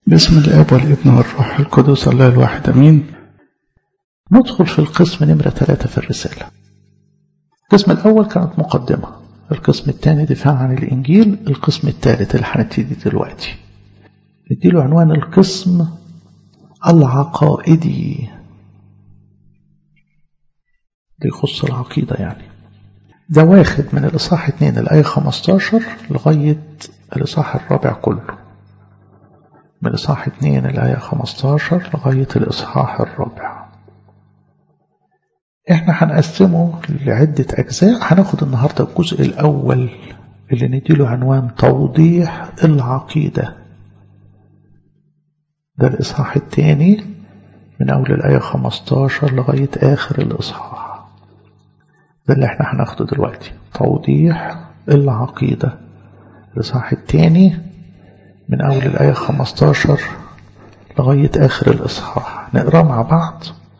باسم الاب والابن والروح القدس الله الواحد امين ندخل في القسم نمرة ثلاثة في الرسالة القسم الأول كانت مقدمة القسم الثاني دفاع عن الإنجيل القسم الثالث اللي هنبتدي دلوقتي نديله عنوان القسم العقائدي ده يخص العقيدة يعني ده واخد من الإصحاح 2 الآية 15 لغاية الإصحاح الرابع كله من الإصحاح 2 الآية 15 لغاية الإصحاح الرابع احنا هنقسمه لعدة أجزاء هناخد النهاردة الجزء الأول اللي نديله عنوان توضيح العقيدة ده الإصحاح الثاني من أول الآية 15 لغاية آخر الإصحاح ده اللي احنا هناخده دلوقتي توضيح العقيدة الإصحاح الثاني من أول الآية 15 لغاية آخر الإصحاح نقرأ مع بعض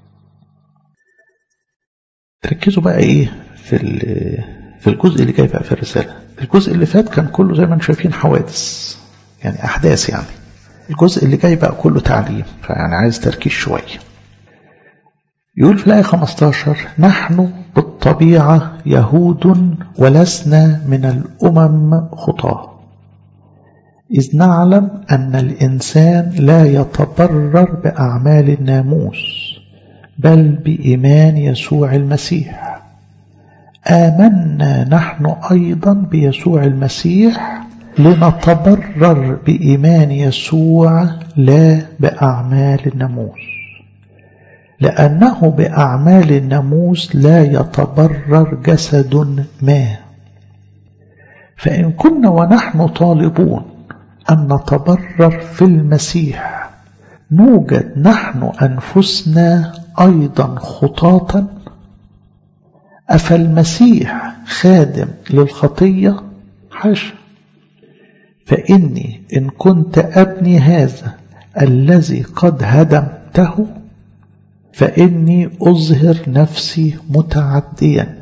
ركزوا بقى إيه في في الجزء اللي جاي بقى في الرسالة الجزء اللي فات كان كله زي ما انتم شايفين حوادث يعني أحداث يعني الجزء اللي جاي بقى كله تعليم فيعني عايز تركيز شوية يقول في الآية 15 نحن بالطبيعة يهود ولسنا من الأمم خطاه إذ نعلم أن الإنسان لا يتبرر بأعمال الناموس بل بإيمان يسوع المسيح آمنا نحن أيضا بيسوع المسيح لنتبرر بإيمان يسوع لا بأعمال الناموس لأنه بأعمال الناموس لا يتبرر جسد ما فإن كنا ونحن طالبون أن نتبرر في المسيح نوجد نحن أنفسنا أيضا خطاة أفالمسيح خادم للخطية حاشا فإني إن كنت أبني هذا الذي قد هدمته فإني أظهر نفسي متعديا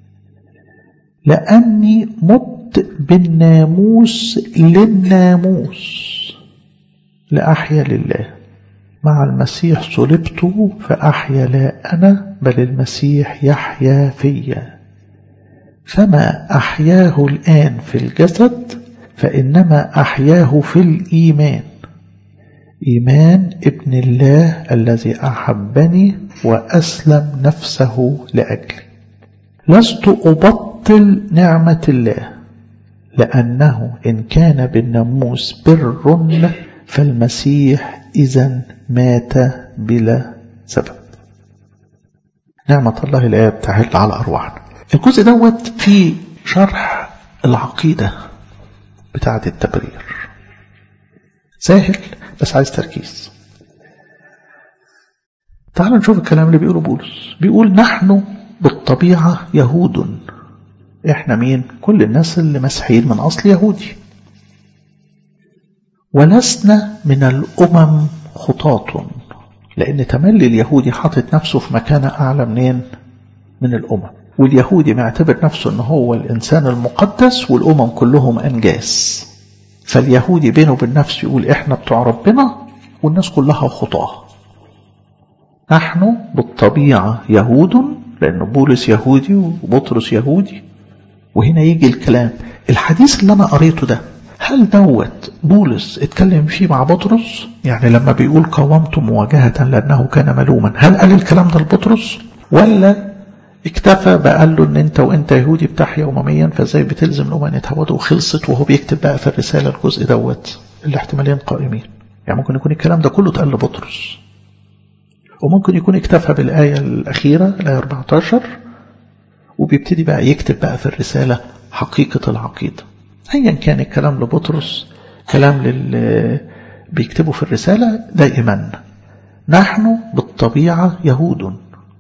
لأني مت بالناموس للناموس لأحيا لله مع المسيح صلبت فأحيا لا أنا بل المسيح يحيا فيا فما أحياه الآن في الجسد فإنما أحياه في الإيمان إيمان ابن الله الذي أحبني وأسلم نفسه لأجلي لست أبطل نعمة الله لأنه إن كان بالناموس بر فالمسيح إذا مات بلا سبب نعمة الله الآب تحل على أرواحنا الجزء دوت في شرح العقيدة بتاعة التبرير سهل بس عايز تركيز تعالوا نشوف الكلام اللي بيقوله بولس بيقول نحن بالطبيعة يهود احنا مين كل الناس اللي مسيحيين من اصل يهودي ولسنا من الامم خطاة لان تملي اليهودي حاطط نفسه في مكانة اعلى منين من الامم واليهودي معتبر نفسه ان هو الانسان المقدس والامم كلهم انجاس فاليهودي بينه وبين نفسه يقول احنا بتوع ربنا والناس كلها خطاه نحن بالطبيعة يهود لأن بولس يهودي وبطرس يهودي وهنا يجي الكلام الحديث اللي أنا قريته ده هل دوت بولس اتكلم فيه مع بطرس يعني لما بيقول قاومت مواجهة لأنه كان ملوما هل قال الكلام ده لبطرس ولا اكتفى بقال له ان انت وانت يهودي بتحيا امميا فازاي بتلزم الامم ان يتهودوا وخلصت وهو بيكتب بقى في الرساله الجزء دوت الاحتمالين قائمين يعني ممكن يكون الكلام ده كله اتقال لبطرس وممكن يكون اكتفى بالآية الأخيرة الآية 14 وبيبتدي بقى يكتب بقى في الرسالة حقيقة العقيدة أيا كان الكلام لبطرس كلام لل بيكتبه في الرسالة دائما نحن بالطبيعة يهود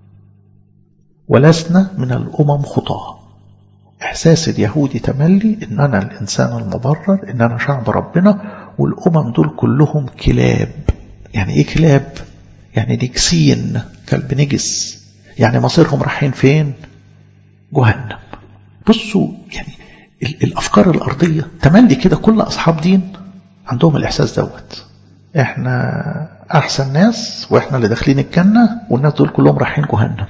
ولسنا من الأمم خطاة إحساس اليهودي تملي إن أنا الإنسان المبرر إن أنا شعب ربنا والأمم دول كلهم كلاب يعني إيه كلاب؟ يعني نجسين كلب نجس يعني مصيرهم رايحين فين جهنم بصوا يعني الافكار الارضيه تملي كده كل اصحاب دين عندهم الاحساس دوت احنا احسن ناس واحنا اللي داخلين الجنة والناس دول كلهم رايحين جهنم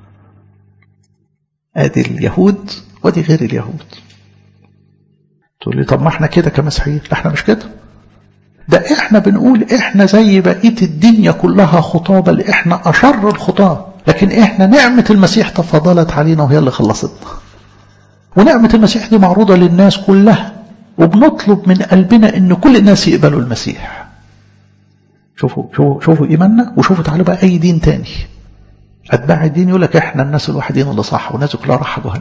ادي اليهود ودي غير اليهود تقول لي طب ما احنا كده كمسيحيين لا احنا مش كده ده احنا بنقول احنا زي بقية الدنيا كلها خطاة بل احنا اشر الخطاة لكن احنا نعمة المسيح تفضلت علينا وهي اللي خلصتنا ونعمة المسيح دي معروضة للناس كلها وبنطلب من قلبنا ان كل الناس يقبلوا المسيح شوفوا شوفوا شوفوا ايماننا وشوفوا تعالوا بقى اي دين تاني اتباع الدين يقول لك احنا الناس الوحيدين اللي صح والناس كلها راح جهنم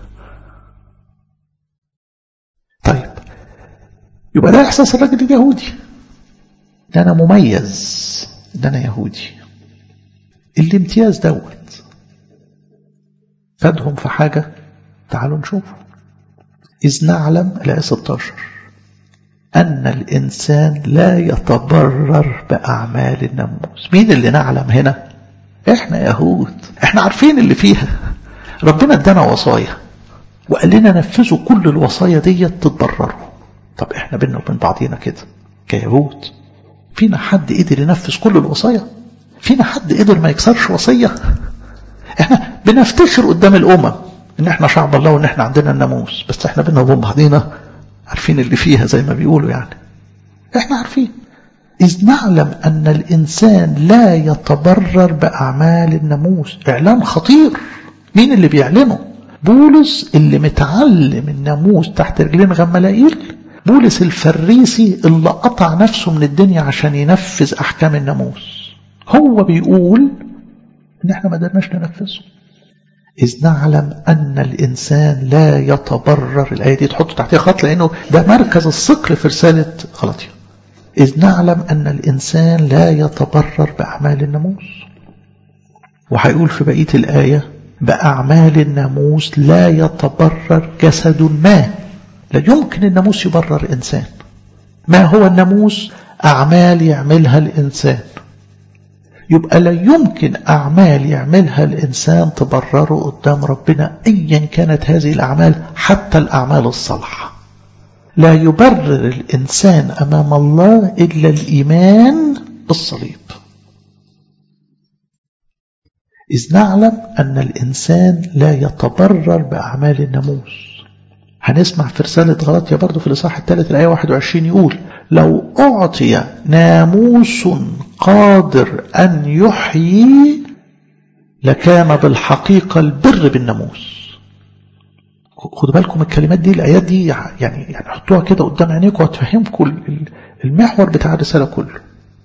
طيب يبقى ده احساس الراجل اليهودي ده انا مميز ده انا يهودي الامتياز دوت فادهم في حاجه تعالوا نشوف إذ نعلم الآية 16 أن الإنسان لا يتبرر بأعمال الناموس مين اللي نعلم هنا إحنا يهود إحنا عارفين اللي فيها ربنا ادانا وصايا وقال لنا نفذوا كل الوصايا دي تتبرروا طب إحنا بينا وبين بعضينا كده كيهود فينا حد قدر ينفذ كل الوصايا فينا حد قدر ما يكسرش وصية إحنا بنفتخر قدام الأمم ان احنا شعب الله وان احنا عندنا الناموس بس احنا بينا وبين بعضينا عارفين اللي فيها زي ما بيقولوا يعني احنا عارفين إذ نعلم أن الإنسان لا يتبرر بأعمال الناموس إعلان خطير مين اللي بيعلنه بولس اللي متعلم الناموس تحت رجلين غملائيل بولس الفريسي اللي قطع نفسه من الدنيا عشان ينفذ أحكام الناموس هو بيقول إن احنا ما قدرناش ننفذه إذ نعلم أن الإنسان لا يتبرر الآية دي تحط تحتها خط لأنه ده مركز الصقر في رسالة غلطية إذ نعلم أن الإنسان لا يتبرر بأعمال الناموس وهيقول في بقية الآية بأعمال الناموس لا يتبرر جسد ما لا يمكن الناموس يبرر إنسان ما هو الناموس أعمال يعملها الإنسان يبقى لا يمكن أعمال يعملها الإنسان تبرره قدام ربنا أيا كانت هذه الأعمال حتى الأعمال الصالحة لا يبرر الإنسان أمام الله إلا الإيمان بالصليب إذ نعلم أن الإنسان لا يتبرر بأعمال الناموس هنسمع في رسالة غلطية برضو في الإصحاح الثالث الآية 21 يقول لو أعطي ناموس قادر أن يحيي لكان بالحقيقة البر بالناموس خدوا بالكم الكلمات دي الآيات دي يعني يعني حطوها كده قدام عينيكم وهتفهمكم المحور بتاع الرسالة كله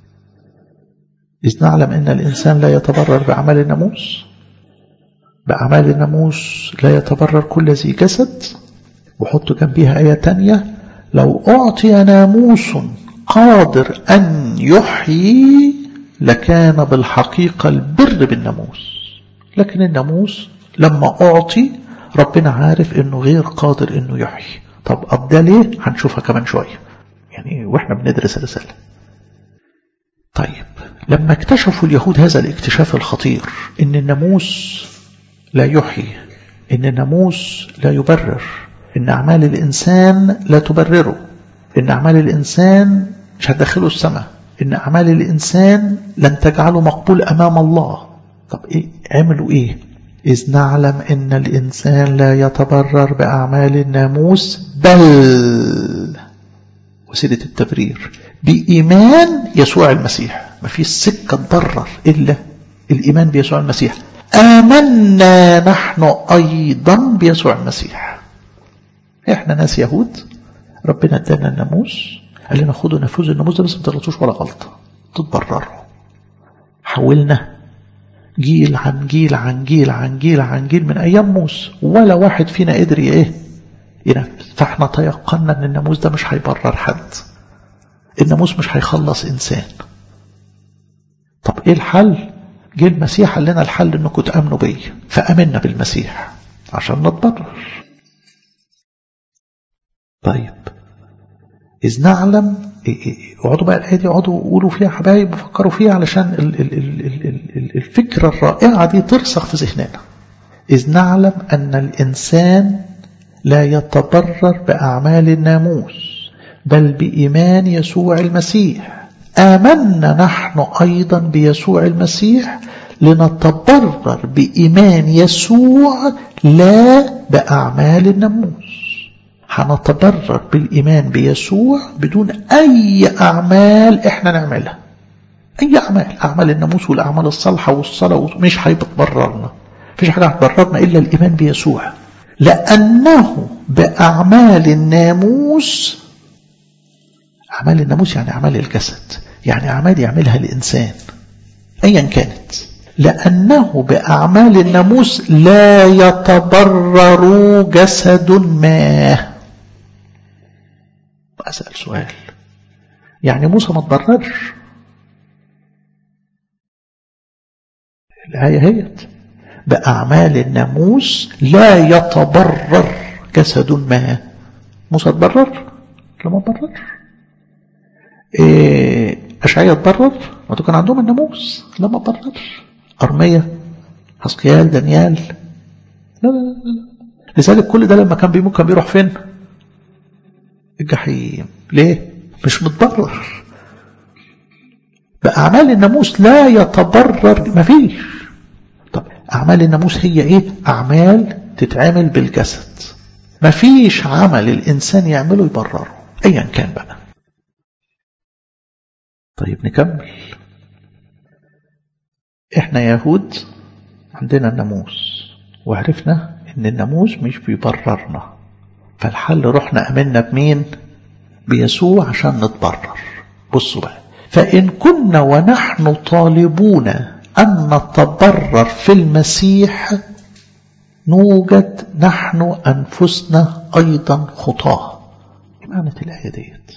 إذ نعلم أن الإنسان لا يتبرر بأعمال الناموس بأعمال الناموس لا يتبرر كل ذي جسد وحطوا جنبيها آية تانية لو أعطي ناموس قادر أن يحيي لكان بالحقيقة البر بالناموس لكن الناموس لما أعطي ربنا عارف أنه غير قادر أنه يحيي طب أبدا ليه هنشوفها كمان شوية يعني وإحنا بندرس الرسالة طيب لما اكتشفوا اليهود هذا الاكتشاف الخطير ان الناموس لا يحيي ان الناموس لا يبرر ان اعمال الانسان لا تبرره ان اعمال الانسان مش هتدخله السماء ان اعمال الانسان لن تجعله مقبول امام الله طب ايه عملوا ايه اذ نعلم ان الانسان لا يتبرر باعمال الناموس بل وسيله التبرير بإيمان يسوع المسيح ما فيش سكة تبرر إلا الإيمان بيسوع المسيح آمنا نحن أيضا بيسوع المسيح إحنا ناس يهود ربنا ادانا الناموس قال لنا خدوا نفوذ الناموس ده بس ما تغلطوش ولا غلطة تتبرروا حولنا جيل عن جيل عن جيل عن جيل عن جيل من أيام موسى ولا واحد فينا قدر إيه ينفذ فاحنا تيقنا ان الناموس ده مش هيبرر حد الناموس مش هيخلص إنسان طب إيه الحل جه المسيح قال لنا الحل إنكم تأمنوا بيا فأمنا بالمسيح عشان نتبرر طيب إذ نعلم اقعدوا بقى الآية دي اقعدوا قولوا فيها حبايب وفكروا فيها علشان ال ال ال ال ال الفكرة الرائعة دي ترسخ في ذهننا إذ نعلم أن الإنسان لا يتبرر بأعمال الناموس بل بإيمان يسوع المسيح آمنا نحن أيضا بيسوع المسيح لنتبرر بإيمان يسوع لا بأعمال الناموس هنتبرر بالإيمان بيسوع بدون أي أعمال إحنا نعملها أي أعمال أعمال الناموس والأعمال الصالحة والصلاة مش هيتبررنا مفيش حاجة هتبررنا إلا الإيمان بيسوع لأنه بأعمال الناموس أعمال الناموس يعني أعمال الجسد يعني أعمال يعملها الإنسان أيا كانت لأنه بأعمال الناموس لا يتبرر جسد ما أسأل سؤال يعني موسى ما تبررش الآية هي بأعمال الناموس لا يتبرر جسد ما موسى تبرر لما تبرر إيه أشعية تبرر ما كان عندهم الناموس لما تبرر أرمية حسقيال دانيال لا لا لا لذلك كل ده لما كان بيموت كان بيروح فين الجحيم ليه مش متبرر بأعمال الناموس لا يتبرر ما فيش طب أعمال الناموس هي إيه أعمال تتعمل بالجسد ما فيش عمل الإنسان يعمله يبرره أيا كان بقى طيب نكمل احنا يهود عندنا الناموس وعرفنا ان الناموس مش بيبررنا فالحل رحنا امنا بمين بيسوع عشان نتبرر بصوا بقى فان كنا ونحن طالبون ان نتبرر في المسيح نوجد نحن انفسنا ايضا خطاه معنى الايه ديت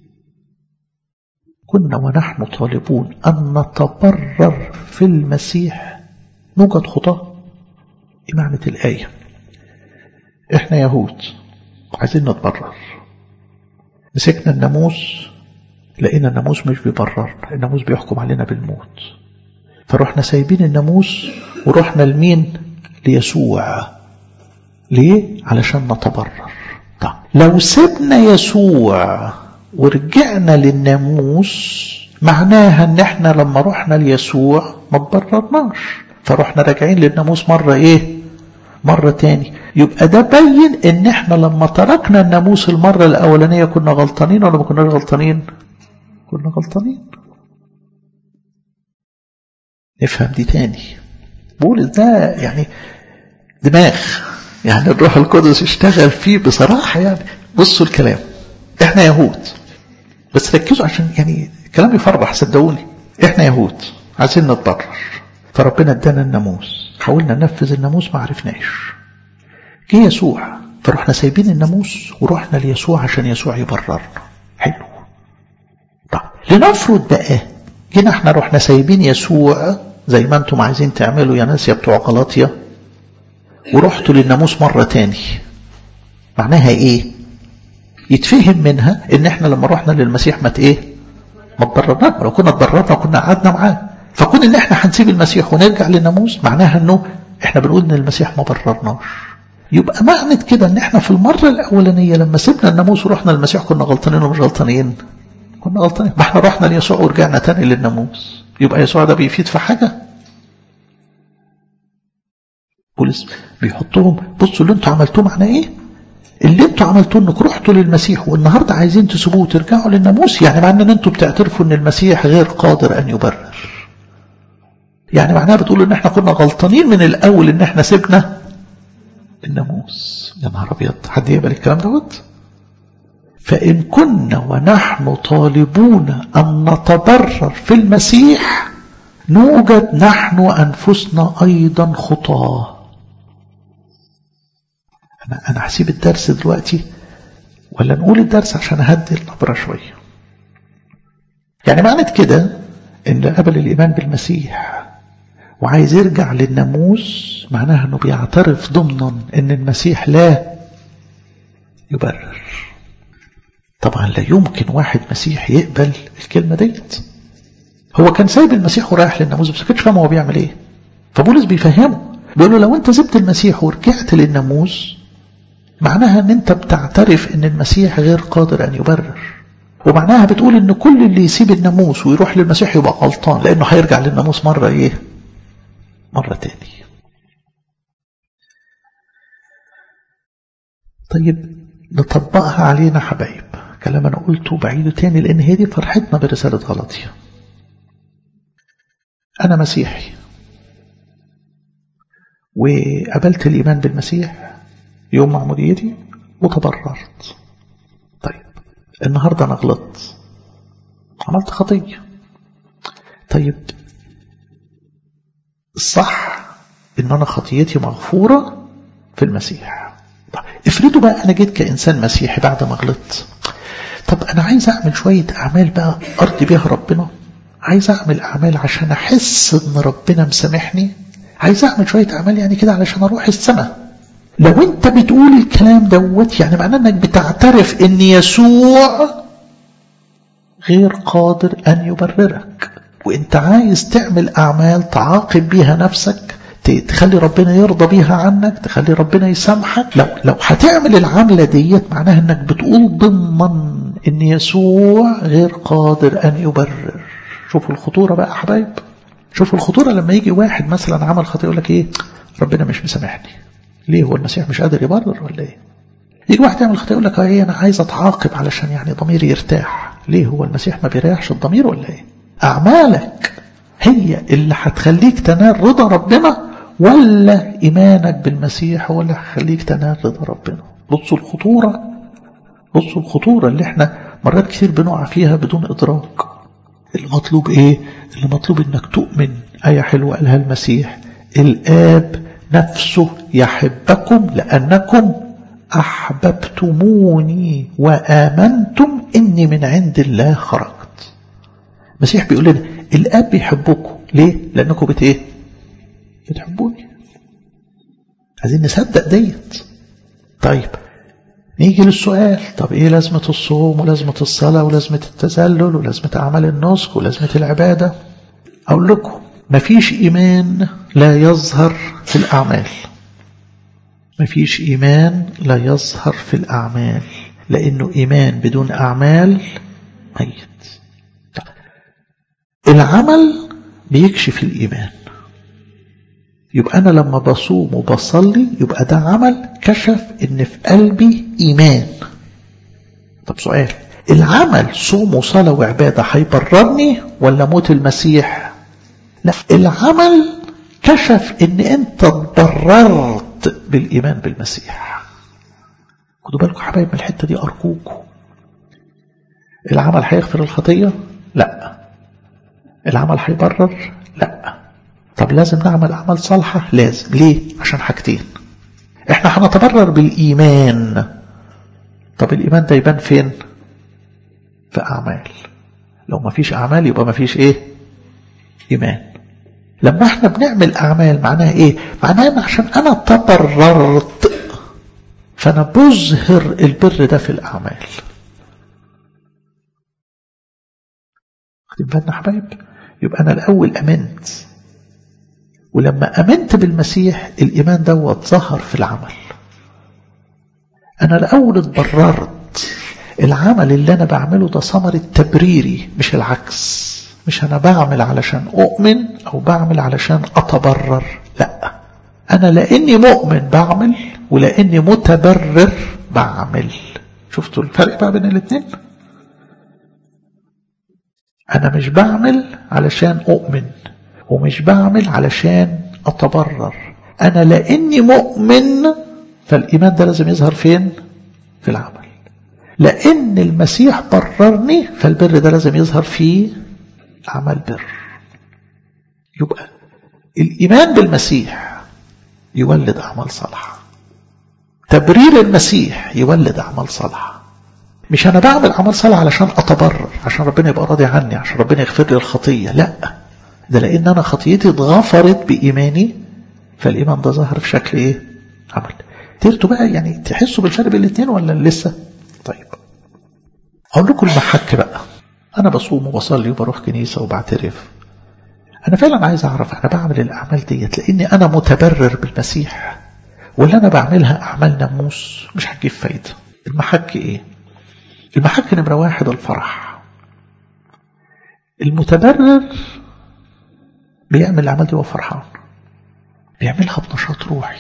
كنا ونحن طالبون أن نتبرر في المسيح نوجد خطاة دي معنى الآية إحنا يهود عايزين نتبرر مسكنا الناموس لقينا الناموس مش بيبرر الناموس بيحكم علينا بالموت فروحنا سايبين الناموس ورحنا لمين ليسوع ليه علشان نتبرر طب لو سيبنا يسوع ورجعنا للناموس معناها ان احنا لما رحنا ليسوع ما تبررناش فرحنا راجعين للناموس مرة ايه مرة تاني يبقى ده بين ان احنا لما تركنا الناموس المرة الاولانية كنا غلطانين ولا ما كناش غلطانين كنا غلطانين نفهم دي تاني بولس ده يعني دماغ يعني الروح القدس اشتغل فيه بصراحة يعني بصوا الكلام احنا يهود بس ركزوا عشان يعني الكلام يفرح صدقوني احنا يهود عايزين نتبرر فربنا ادانا الناموس حاولنا ننفذ الناموس ما عرفناش جه يسوع فرحنا سايبين الناموس ورحنا ليسوع عشان يسوع يبررنا حلو طب لنفرض بقى جينا احنا رحنا سايبين يسوع زي ما انتم عايزين تعملوا يا ناس يا بتوع غلاطيا ورحتوا للناموس مرة تاني معناها ايه يتفهم منها ان احنا لما رحنا للمسيح ما ايه ما تبررناش لو كنا اتبررنا كنا قعدنا معاه فكون ان احنا هنسيب المسيح ونرجع للناموس معناها انه احنا بنقول ان المسيح ما بررناش يبقى معنى كده ان احنا في المرة الاولانية لما سيبنا الناموس ورحنا للمسيح كنا غلطانين ومش غلطانين كنا غلطانين ما احنا رحنا ليسوع ورجعنا تاني للناموس يبقى يسوع ده بيفيد في حاجة بولس بيحطهم بصوا اللي انتوا عملتوه معناه ايه اللي انتوا عملتوه انكم رحتوا للمسيح والنهارده عايزين تسيبوه وترجعوا للناموس يعني معناه ان انتوا بتعترفوا ان المسيح غير قادر ان يبرر يعني معناها بتقولوا ان احنا كنا غلطانين من الاول ان احنا سيبنا الناموس يا نهار ابيض حد يقبل الكلام دوت فان كنا ونحن طالبون ان نتبرر في المسيح نوجد نحن انفسنا ايضا خطاه أنا أنا هسيب الدرس دلوقتي ولا نقول الدرس عشان أهدي النبرة شوية يعني معنى كده إن قبل الإيمان بالمسيح وعايز يرجع للناموس معناها إنه بيعترف ضمنا إن المسيح لا يبرر طبعا لا يمكن واحد مسيحي يقبل الكلمة ديت هو كان سايب المسيح ورايح للناموس بس كانش فاهم هو بيعمل ايه فبولس بيفهمه بيقول له لو انت سبت المسيح ورجعت للناموس معناها ان انت بتعترف ان المسيح غير قادر ان يبرر ومعناها بتقول ان كل اللي يسيب الناموس ويروح للمسيح يبقى غلطان لانه هيرجع للناموس مرة ايه مرة تاني طيب نطبقها علينا حبايب كلام انا قلته بعيده تاني لان هي دي فرحتنا برسالة غلطية انا مسيحي وقبلت الايمان بالمسيح يوم معموديتي وتبررت طيب النهاردة انا غلطت عملت خطية طيب الصح ان انا خطيتي مغفورة في المسيح طيب افرضوا بقى انا جيت كانسان مسيحي بعد ما غلطت طب انا عايز اعمل شوية اعمال بقى ارضي بيها ربنا عايز اعمل اعمال عشان احس ان ربنا مسامحني عايز اعمل شوية اعمال يعني كده علشان اروح السماء لو انت بتقول الكلام دوت يعني معناه انك بتعترف ان يسوع غير قادر ان يبررك وانت عايز تعمل اعمال تعاقب بيها نفسك تخلي ربنا يرضى بيها عنك تخلي ربنا يسامحك لو لو هتعمل العملة ديت معناها انك بتقول ضمن ان يسوع غير قادر ان يبرر شوفوا الخطورة بقى يا حبايب شوفوا الخطورة لما يجي واحد مثلا عمل خطيئة يقول لك ايه ربنا مش مسامحني ليه هو المسيح مش قادر يبرر ولا ايه يجي واحد يعمل خطيئة يقول لك ايه انا عايز اتعاقب علشان يعني ضميري يرتاح ليه هو المسيح ما بيريحش الضمير ولا ايه اعمالك هي اللي هتخليك تنال رضا ربنا ولا ايمانك بالمسيح هو اللي هيخليك تنال رضا ربنا بصوا الخطورة بصوا الخطورة اللي احنا مرات كتير بنقع فيها بدون ادراك المطلوب ايه اللي مطلوب انك تؤمن آية حلوة قالها المسيح الآب نفسه يحبكم لأنكم أحببتموني وآمنتم إني من عند الله خرجت المسيح بيقول لنا الآب بيحبكم ليه؟ لأنكم بت إيه؟ بتحبوني عايزين نصدق ديت طيب نيجي للسؤال طب ايه لازمة الصوم ولازمة الصلاة ولازمة التذلل ولازمة أعمال النسك ولازمة العبادة أقول لكم مفيش إيمان لا يظهر في الأعمال مفيش إيمان لا يظهر في الأعمال لأنه إيمان بدون أعمال ميت العمل بيكشف الإيمان يبقى أنا لما بصوم وبصلي يبقى ده عمل كشف إن في قلبي إيمان طب سؤال العمل صوم وصلاة وعبادة هيبررني ولا موت المسيح لا العمل كشف ان انت اتبررت بالايمان بالمسيح خدوا بالكم حبايب من الحته دي ارجوكم العمل هيغفر الخطيه لا العمل هيبرر لا طب لازم نعمل اعمال صالحه لازم ليه عشان حاجتين احنا هنتبرر بالايمان طب الايمان ده يبان فين في اعمال لو ما فيش اعمال يبقى ما فيش ايه ايمان لما احنا بنعمل اعمال معناها ايه معناها عشان انا تبررت فانا بظهر البر ده في الاعمال واخدين بالنا حبايب يبقى انا الاول امنت ولما امنت بالمسيح الايمان دوت ظهر في العمل انا الاول اتبررت العمل اللي انا بعمله ده ثمرة تبريري مش العكس مش أنا بعمل علشان أؤمن أو بعمل علشان أتبرر لا أنا لأني مؤمن بعمل ولأني متبرر بعمل شفتوا الفرق بقى بين الاثنين أنا مش بعمل علشان أؤمن ومش بعمل علشان أتبرر أنا لأني مؤمن فالإيمان ده لازم يظهر فين في العمل لأن المسيح بررني فالبر ده لازم يظهر فيه عمل بر يبقى الإيمان بالمسيح يولد أعمال صالحة تبرير المسيح يولد أعمال صالحة مش أنا بعمل أعمال صالحة علشان أتبرر عشان ربنا يبقى راضي عني عشان ربنا يغفر لي الخطية لا ده لأن أنا خطيتي اتغفرت بإيماني فالإيمان ده ظهر في شكل إيه؟ عمل تيرتوا بقى يعني تحسوا بالفرق بين الاثنين ولا لسه؟ طيب أقول لكم المحك بقى أنا بصوم وبصلي وبروح كنيسة وبعترف أنا فعلا عايز أعرف أنا بعمل الأعمال ديت لأني أنا متبرر بالمسيح ولا أنا بعملها أعمال ناموس مش هتجيب فايدة المحك إيه المحك نمرة واحد الفرح المتبرر بيعمل العمل دي وهو فرحان بيعملها بنشاط روحي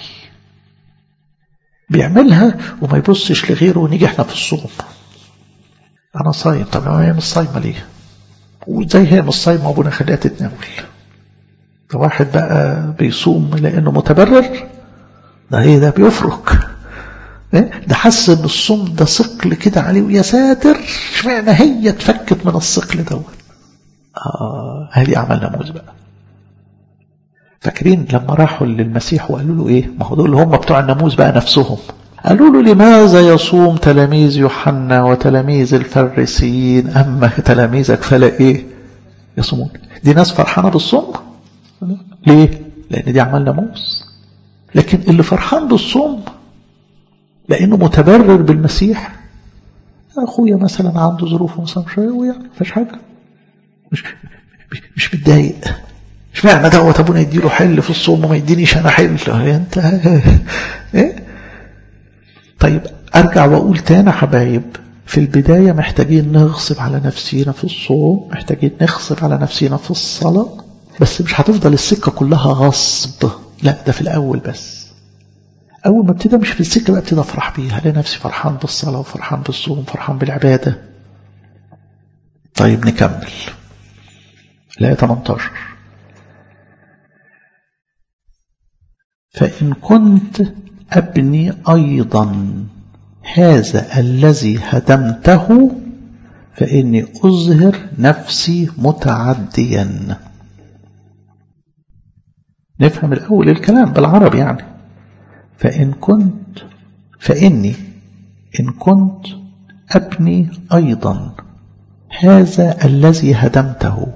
بيعملها وما يبصش لغيره ونيجي احنا في الصوم انا صايم طب هي مش صايمه ليه وزي هي مش صايمه ابونا خليها تتناول ده واحد بقى بيصوم لانه متبرر ده ايه ده بيفرك إيه؟ ده حس ان الصوم ده ثقل كده عليه ويا ساتر اشمعنى هي اتفكت من الثقل دوت اه هذه اعمال ناموس بقى فاكرين لما راحوا للمسيح وقالوا له ايه ما هو دول هم بتوع الناموس بقى نفسهم قالوا له لماذا يصوم تلاميذ يوحنا وتلاميذ الفريسيين اما تلاميذك فلا ايه يصومون دي ناس فرحانه بالصوم ليه لان دي اعمال ناموس لكن اللي فرحان بالصوم لانه متبرر بالمسيح اخويا مثلا عنده ظروف ومصاب شويه ويعني مفيش حاجه مش مش متضايق مش معنى دوت ابونا يديله حل في الصوم وما يدينيش انا حل انت ايه طيب ارجع واقول تاني حبايب في البدايه محتاجين نغصب على نفسينا في الصوم محتاجين نغصب على نفسينا في الصلاه بس مش هتفضل السكه كلها غصب لا ده في الاول بس اول ما ابتدي امشي في السكه بقى ابتدي افرح بيها الاقي نفسي فرحان بالصلاه وفرحان بالصوم وفرحان بالعباده طيب نكمل الآية 18 فإن كنت أبني أيضا هذا الذي هدمته فإني أظهر نفسي متعديا نفهم الأول الكلام بالعربي يعني فإن كنت فإني إن كنت أبني أيضا هذا الذي هدمته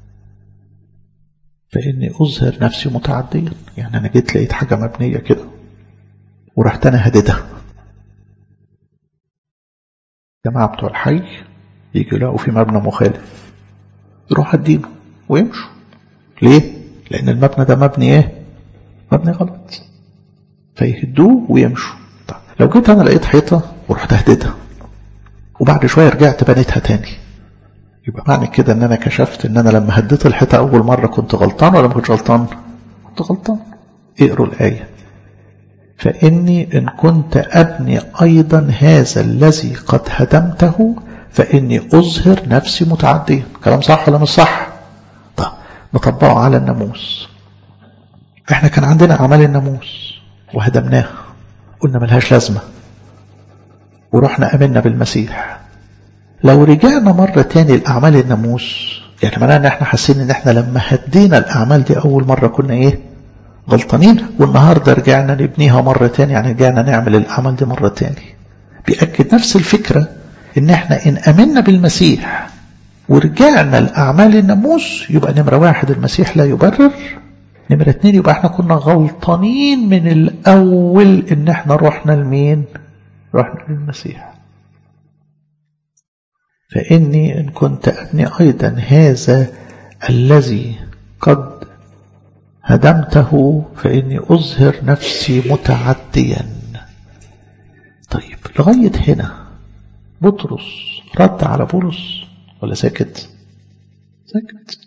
فإني أظهر نفسي متعديا يعني أنا جيت لقيت حاجة مبنية كده ورحت أنا هددها جماعة بتوع الحي يجوا يلاقوا في مبنى مخالف يروح هدينه ويمشوا ليه؟ لأن المبنى ده مبني إيه؟ مبني غلط فيهدوه ويمشوا طيب لو جيت أنا لقيت حيطة ورحت هددها وبعد شوية رجعت بنيتها تاني يبقى معنى كده ان انا كشفت ان انا لما هديت الحيطه اول مره كنت غلطان ولا ما كنتش غلطان كنت غلطان اقروا الايه فاني ان كنت ابني ايضا هذا الذي قد هدمته فاني اظهر نفسي متعديا كلام صح ولا مش صح طب نطبقه على الناموس احنا كان عندنا اعمال الناموس وهدمناها قلنا ملهاش لازمه ورحنا امنا بالمسيح لو رجعنا مرة تاني لأعمال الناموس يعني معناها ان احنا حاسين ان احنا لما هدينا الأعمال دي أول مرة كنا ايه غلطانين والنهاردة رجعنا نبنيها مرة تاني يعني رجعنا نعمل الأعمال دي مرة تاني بيأكد نفس الفكرة ان احنا ان أمنا بالمسيح ورجعنا لأعمال الناموس يبقى نمرة واحد المسيح لا يبرر نمرة اتنين يبقى احنا كنا غلطانين من الأول ان احنا رحنا لمين رحنا للمسيح فإني إن كنت أبني أيضا هذا الذي قد هدمته فإني أظهر نفسي متعديا طيب لغاية هنا بطرس رد على بولس ولا ساكت ساكت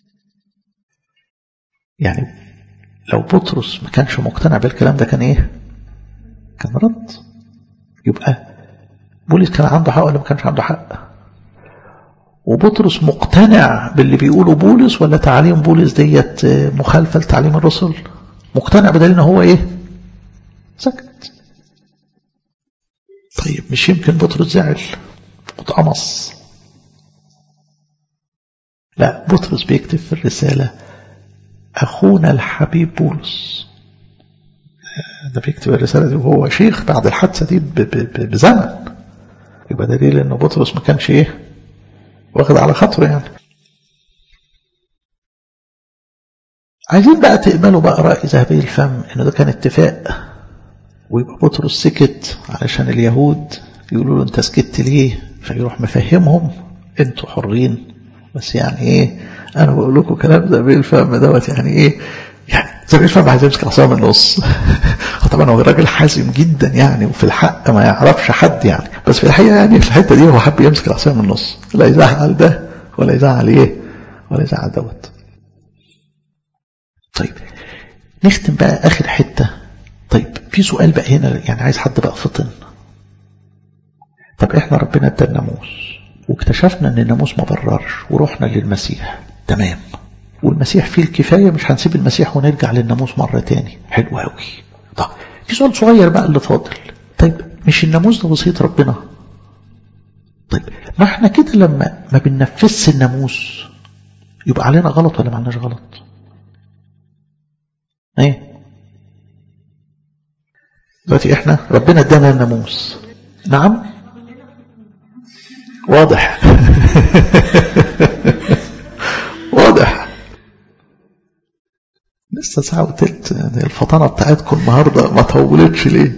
يعني لو بطرس ما كانش مقتنع بالكلام ده كان ايه كان رد يبقى بولس كان عنده حق ولا ما كانش عنده حق وبطرس مقتنع باللي بيقوله بولس ولا تعاليم بولس ديت مخالفة لتعليم الرسل مقتنع بدليل ان هو ايه سكت طيب مش يمكن بطرس زعل واتقمص لا بطرس بيكتب في الرسالة أخونا الحبيب بولس ده بيكتب الرسالة دي وهو شيخ بعد الحادثة دي بزمن يبقى دليل ان بطرس ما كانش ايه واخد على خاطره يعني عايزين بقى تقبلوا بقى رأي ذهبي الفم انه ده كان اتفاق ويبقى بطرس سكت علشان اليهود يقولوا له انت سكت ليه فيروح مفهمهم انتوا حرين بس يعني ايه انا بقول لكم كلام ذهبي الفم دوت يعني ايه يعني زي مش عايز يمسك العصايه من النص طبعا هو راجل حازم جدا يعني وفي الحق ما يعرفش حد يعني بس في الحقيقه يعني في الحته دي هو حب يمسك العصايه من النص لا يزعل ده ولا يزعل ايه ولا يزعل دوت طيب نختم بقى اخر حته طيب في سؤال بقى هنا يعني عايز حد بقى فطن طب احنا ربنا ادى الناموس واكتشفنا ان الناموس ما بررش ورحنا للمسيح تمام والمسيح فيه الكفاية مش هنسيب المسيح ونرجع للناموس مرة تاني حلو قوي طب في سؤال صغير بقى اللي فاضل طيب مش الناموس ده وصية ربنا طيب ما احنا كده لما ما بننفذش الناموس يبقى علينا غلط ولا ما عليناش غلط ايه دلوقتي احنا ربنا ادانا الناموس نعم واضح واضح لسه ساعة وتلت يعني الفطانة بتاعتكم النهاردة ما طولتش ليه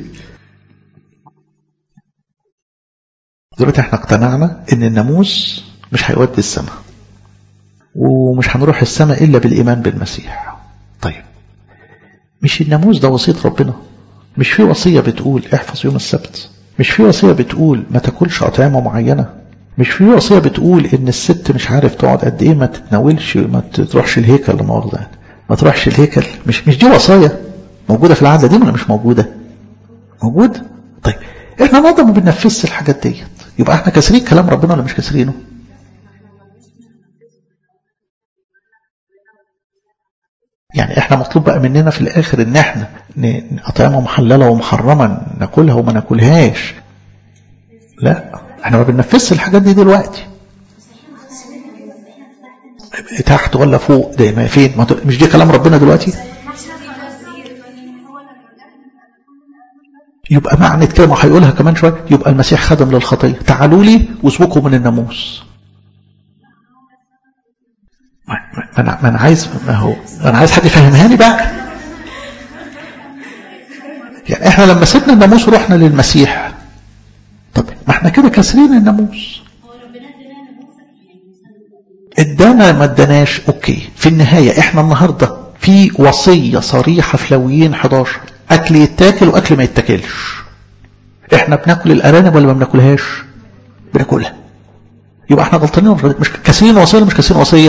دلوقتي احنا اقتنعنا ان الناموس مش هيودي السماء ومش هنروح السماء الا بالايمان بالمسيح طيب مش الناموس ده وصية ربنا مش في وصية بتقول احفظ يوم السبت مش في وصية بتقول ما تاكلش أطعمة معينة مش في وصية بتقول ان الست مش عارف تقعد قد ايه ما تتناولش ما تروحش الهيكل لمؤاخذة يعني ما تروحش الهيكل مش مش دي وصايا موجودة في العادة دي ولا مش موجودة موجودة طيب احنا النهارده ما بننفذش الحاجات ديت يبقى احنا كاسرين كلام ربنا ولا مش كاسرينه يعني احنا مطلوب بقى مننا في الاخر ان احنا اطعمه محلله ومحرمه ناكلها وما ناكلهاش لا احنا ما بننفذش الحاجات دي دلوقتي تحت ولا فوق ده ما فين ما مش دي كلام ربنا دلوقتي يبقى معنى كده ما هيقولها كمان شويه يبقى المسيح خدم للخطيه تعالوا لي واسبقوا من الناموس ما انا ما انا عايز ما هو انا عايز حد يفهمها لي بقى يعني احنا لما سيبنا الناموس ورحنا للمسيح طب ما احنا كده كاسرين الناموس ادانا ما اداناش اوكي في النهايه احنا النهارده في وصيه صريحه في لويين 11 اكل يتاكل واكل ما يتاكلش احنا بناكل الارانب ولا ما بناكلهاش بناكلها يبقى احنا غلطانين مش كاسرين وصيه ولا مش كاسرين وصيه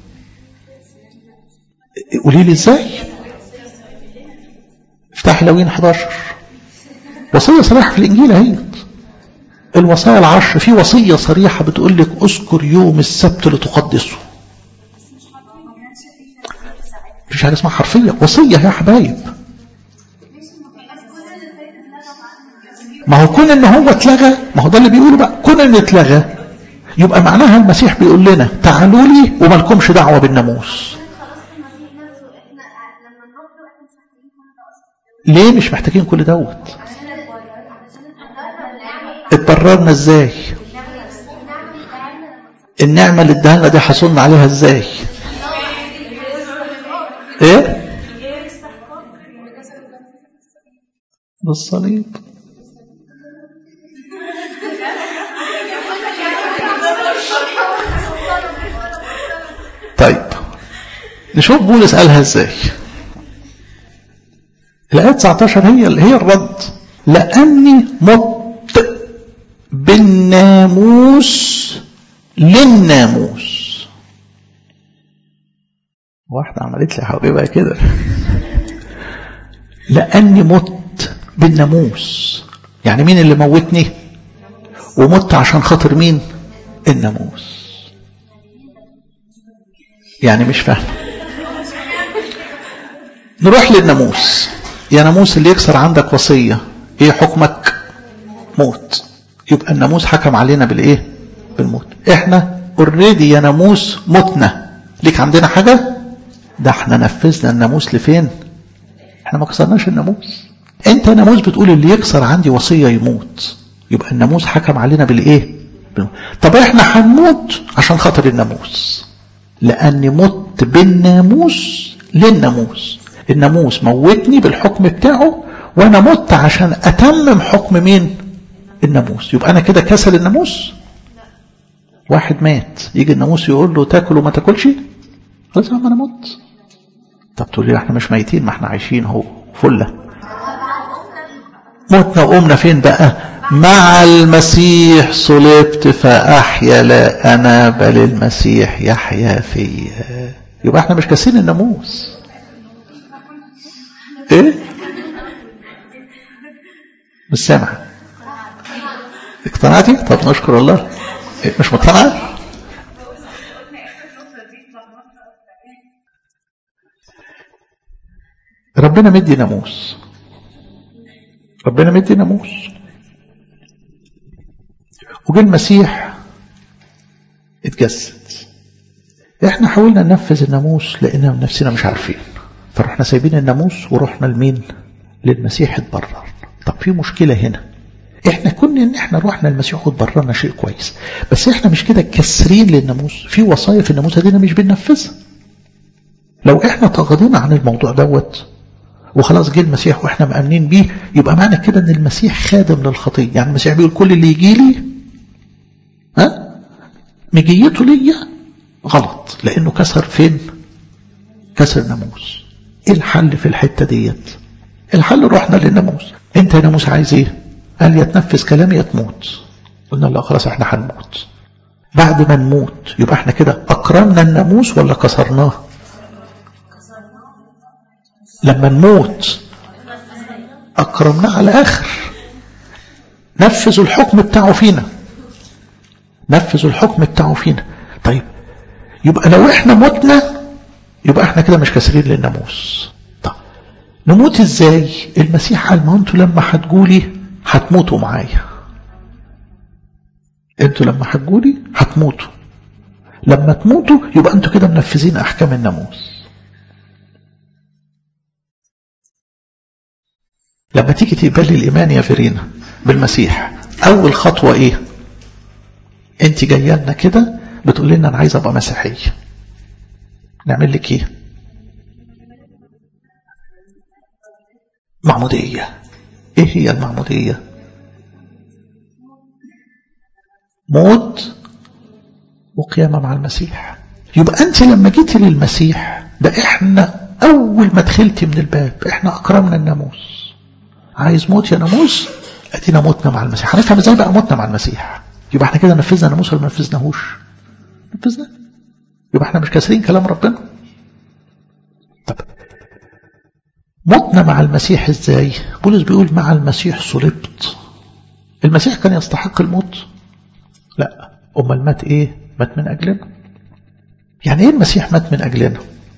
قولي لي ازاي افتح لوين 11 وصيه صريحه في الانجيل اهي الوصايا العشر في وصيه صريحه بتقول لك اذكر يوم السبت لتقدسه مفيش حاجه اسمها حرفيه وصيه يا حبايب ما هو كون ان هو اتلغى ما هو ده اللي بيقوله بقى كون ان اتلغى يبقى معناها المسيح بيقول لنا تعالوا لي وما لكمش دعوه بالناموس ليه مش محتاجين كل دوت اتبررنا ازاي النعمة اللي اداها لنا دي حصلنا عليها ازاي ايه بالصليب طيب نشوف بولس قالها ازاي الآية 19 هي هي الرد لأني مت بالناموس للناموس واحدة عملت لي حبيبها كده لأني مت بالناموس يعني مين اللي موتني ومت عشان خاطر مين الناموس يعني مش فاهم نروح للناموس يا ناموس اللي يكسر عندك وصية ايه حكمك موت يبقى الناموس حكم علينا بالايه بالموت احنا اوريدي يا ناموس متنا ليك عندنا حاجة ده احنا نفذنا الناموس لفين احنا ما كسرناش الناموس انت يا ناموس بتقول اللي يكسر عندي وصية يموت يبقى الناموس حكم علينا بالايه بالموت. طب احنا هنموت عشان خاطر الناموس لاني مت بالناموس للناموس الناموس موتني بالحكم بتاعه وانا مت عشان اتمم حكم مين الناموس يبقى انا كده كسل الناموس واحد مات يجي الناموس يقول له تاكل وما تاكلش خلاص يا عم انا مت طب تقول لي احنا مش ميتين ما احنا عايشين اهو فله موتنا وقمنا فين بقى مع المسيح صلبت فأحيا لا أنا بل المسيح يحيا فيا يبقى احنا مش كاسين الناموس ايه مش سامع اقتنعتي طب نشكر الله إيه مش مقتنعه ربنا مدي ناموس ربنا مدي ناموس وجه المسيح اتجسد احنا حاولنا ننفذ الناموس لقينا نفسنا مش عارفين فرحنا سايبين الناموس ورحنا لمين للمسيح اتبرر طب في مشكلة هنا احنا كنا ان احنا رحنا المسيح واتبررنا شيء كويس بس احنا مش كده كسرين للناموس في وصايا في الناموس دينا مش بننفذها لو احنا تغاضينا عن الموضوع دوت وخلاص جه المسيح واحنا مأمنين بيه يبقى معنى كده ان المسيح خادم للخطيه يعني المسيح بيقول كل اللي يجي لي ها مجيته ليا غلط لانه كسر فين كسر ناموس ايه الحل في الحته ديت الحل رحنا للناموس انت يا ناموس عايز ايه قال يا تنفذ كلامي يا تموت قلنا لا خلاص احنا هنموت بعد ما نموت يبقى احنا كده اكرمنا الناموس ولا كسرناه لما نموت أكرمنا على آخر نفذوا الحكم بتاعه فينا نفذوا الحكم بتاعه فينا طيب يبقى لو احنا متنا يبقى احنا كده مش كاسرين للناموس طب نموت ازاي المسيح قال ما انتوا لما هتجولي هتموتوا معايا انتوا لما هتجولي هتموتوا لما تموتوا يبقى انتوا كده منفذين احكام الناموس لما تيجي تقبلي الإيمان يا فيرينا بالمسيح أول خطوة إيه أنت جاية لنا كده بتقول لنا أنا عايز أبقى مسيحية نعمل لك إيه معمودية إيه هي المعمودية موت وقيامة مع المسيح يبقى أنت لما جيتي للمسيح ده إحنا أول ما دخلتي من الباب إحنا أكرمنا الناموس عايز موت يا ناموس ادينا موتنا مع المسيح هنفهم ازاي بقى موتنا مع المسيح يبقى احنا كده نفذنا الناموس ولا ما نفذناهوش نفذنا يبقى احنا مش كاسرين كلام ربنا طب موتنا مع المسيح ازاي بولس بيقول مع المسيح صلبت المسيح كان يستحق الموت لا امال مات ايه مات من اجلنا يعني ايه المسيح مات من اجلنا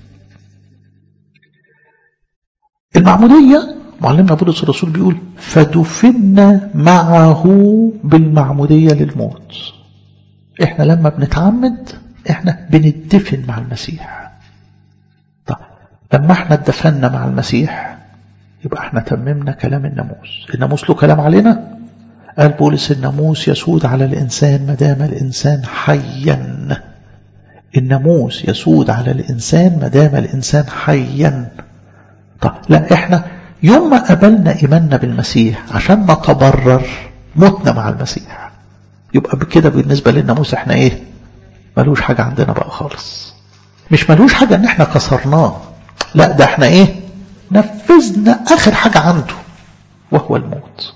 المعموديه معلمنا بولس الرسول بيقول فدفنا معه بالمعمودية للموت احنا لما بنتعمد احنا بندفن مع المسيح طب لما احنا اتدفنا مع المسيح يبقى احنا تممنا كلام الناموس الناموس له كلام علينا قال بولس الناموس يسود على الإنسان ما دام الإنسان حيا الناموس يسود على الإنسان ما دام الإنسان حيا طب لا احنا يوم ما قبلنا إيماننا بالمسيح عشان نتبرر متنا مع المسيح يبقى بكده بالنسبة للناموس احنا ايه ملوش حاجة عندنا بقى خالص مش ملوش حاجة ان احنا كسرناه لا ده احنا ايه نفذنا اخر حاجة عنده وهو الموت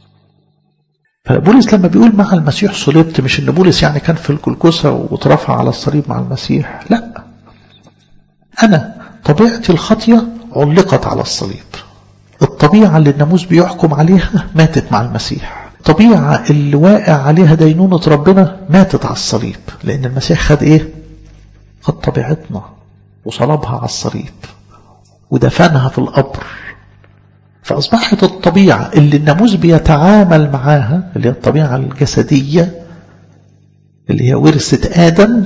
فبولس لما بيقول مع المسيح صلبت مش ان بولس يعني كان في الجلجسة واترفع على الصليب مع المسيح لا انا طبيعتي الخطية علقت على الصليب الطبيعة اللي الناموس بيحكم عليها ماتت مع المسيح الطبيعة اللي واقع عليها دينونة ربنا ماتت على الصليب لأن المسيح خد إيه خد طبيعتنا وصلبها على الصليب ودفنها في القبر فأصبحت الطبيعة اللي الناموس بيتعامل معاها اللي هي الطبيعة الجسدية اللي هي ورثة آدم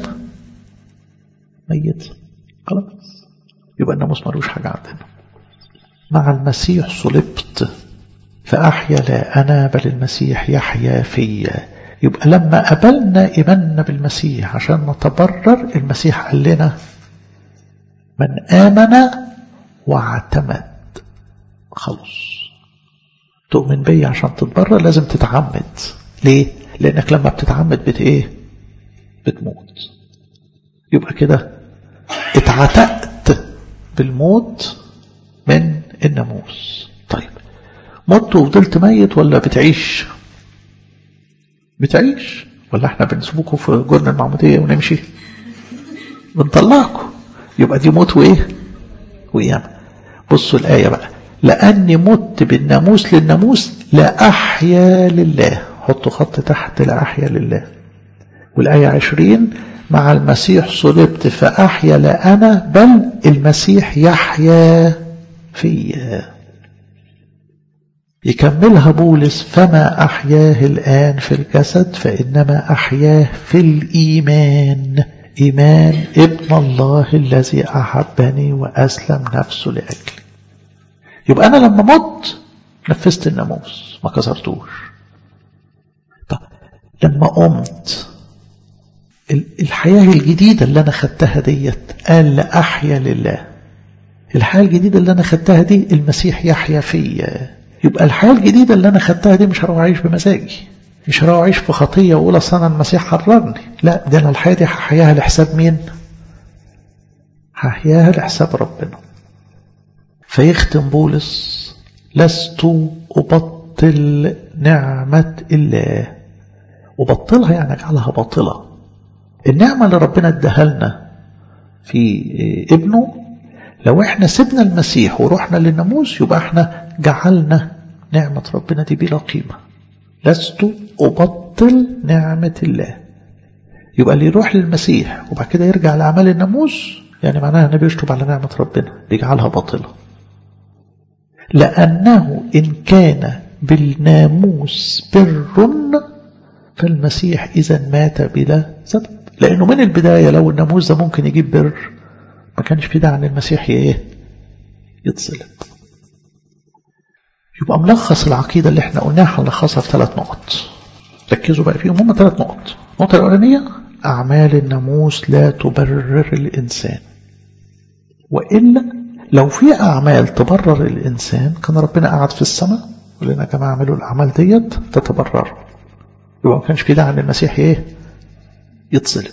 ميت خلاص يبقى الناموس ملوش حاجة عندنا مع المسيح صلبت فأحيا لا أنا بل المسيح يحيا فيا يبقى لما قبلنا إيماننا بالمسيح عشان نتبرر المسيح قال لنا من آمن واعتمد خلص تؤمن بي عشان تتبرر لازم تتعمد ليه؟ لأنك لما بتتعمد بت إيه؟ بتموت يبقى كده اتعتقت بالموت من الناموس طيب مت وفضلت ميت ولا بتعيش بتعيش ولا احنا بنسيبكم في جرن المعمودية ونمشي بنطلعكم يبقى دي موت وايه وقيامة بصوا الآية بقى لأني مت بالناموس للناموس لا أحيا لله حطوا خط تحت لا أحيا لله والآية عشرين مع المسيح صلبت فأحيا لا أنا بل المسيح يحيا فيا يكملها بولس فما أحياه الآن في الجسد فإنما أحياه في الإيمان إيمان ابن الله الذي أحبني وأسلم نفسه لأجلي يبقى أنا لما مت نفذت الناموس ما كسرتوش طب لما قمت الحياة الجديدة اللي أنا خدتها ديت قال لأحيا لله الحياة الجديدة اللي أنا خدتها دي المسيح يحيا فيا يبقى الحياة الجديدة اللي أنا خدتها دي مش هروح أعيش بمزاجي مش هروح أعيش في خطية وأقول أصل أنا المسيح حررني لا ده أنا الحياة دي هحياها لحساب مين؟ هحياها لحساب ربنا فيختم بولس لست أبطل نعمة الله أبطلها يعني أجعلها باطلة النعمة اللي ربنا اداها لنا في ابنه لو احنا سيبنا المسيح ورحنا للناموس يبقى احنا جعلنا نعمة ربنا دي بلا قيمة لست أبطل نعمة الله يبقى اللي يروح للمسيح وبعد كده يرجع لأعمال الناموس يعني معناها انه بيشطب على نعمة ربنا بيجعلها باطلة لأنه إن كان بالناموس بر فالمسيح إذا مات بلا سبب لأنه من البداية لو الناموس ده ممكن يجيب بر ما كانش في داعي ان المسيح ايه يتصلب يبقى ملخص العقيدة اللي احنا قلناها هنلخصها في ثلاث نقط ركزوا بقى فيهم هم ثلاث نقط النقطة الأولانية أعمال الناموس لا تبرر الإنسان وإلا لو في أعمال تبرر الإنسان كان ربنا قاعد في السماء يقول لنا يا جماعة اعملوا الأعمال ديت تتبرر يبقى ما كانش في داعي ان المسيح ايه يتصلب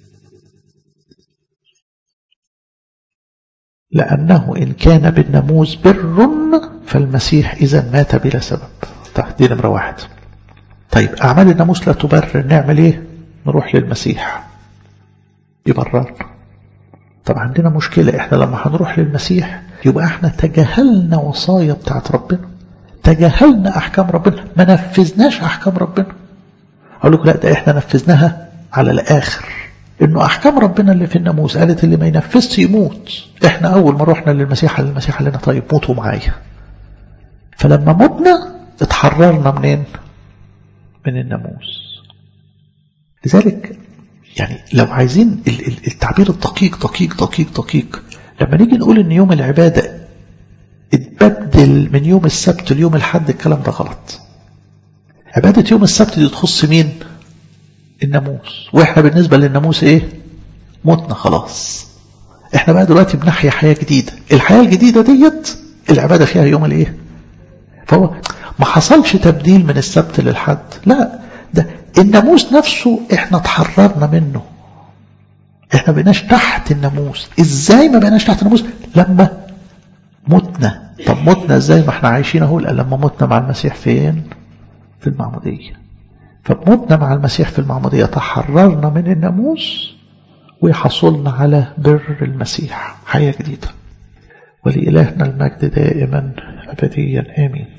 لأنه إن كان بالناموس بر فالمسيح إذا مات بلا سبب طيب دي نمرة واحد طيب أعمال الناموس لا تبرر نعمل إيه نروح للمسيح يبررنا طب عندنا مشكلة إحنا لما هنروح للمسيح يبقى إحنا تجاهلنا وصايا بتاعت ربنا تجاهلنا أحكام ربنا ما نفذناش أحكام ربنا أقول لكم لا ده إحنا نفذناها على الآخر انه احكام ربنا اللي في الناموس قالت اللي ما ينفذش يموت احنا اول ما رحنا للمسيح المسيح قال لنا طيب موتوا معايا فلما متنا اتحررنا منين من الناموس لذلك يعني لو عايزين التعبير الدقيق دقيق دقيق دقيق لما نيجي نقول ان يوم العبادة اتبدل من يوم السبت ليوم الحد الكلام ده غلط عبادة يوم السبت دي تخص مين الناموس واحنا بالنسبة للناموس ايه متنا خلاص احنا بقى دلوقتي بنحيا حياة جديدة الحياة الجديدة ديت العبادة فيها يوم الايه فهو ما حصلش تبديل من السبت للحد لا ده الناموس نفسه احنا تحررنا منه احنا بقيناش تحت الناموس ازاي ما بقيناش تحت الناموس لما متنا طب متنا ازاي ما احنا عايشين اهو لما متنا مع المسيح فين في المعموديه فمتنا مع المسيح في المعمودية تحررنا من الناموس وحصلنا على بر المسيح حياة جديدة ولإلهنا المجد دائما أبديا آمين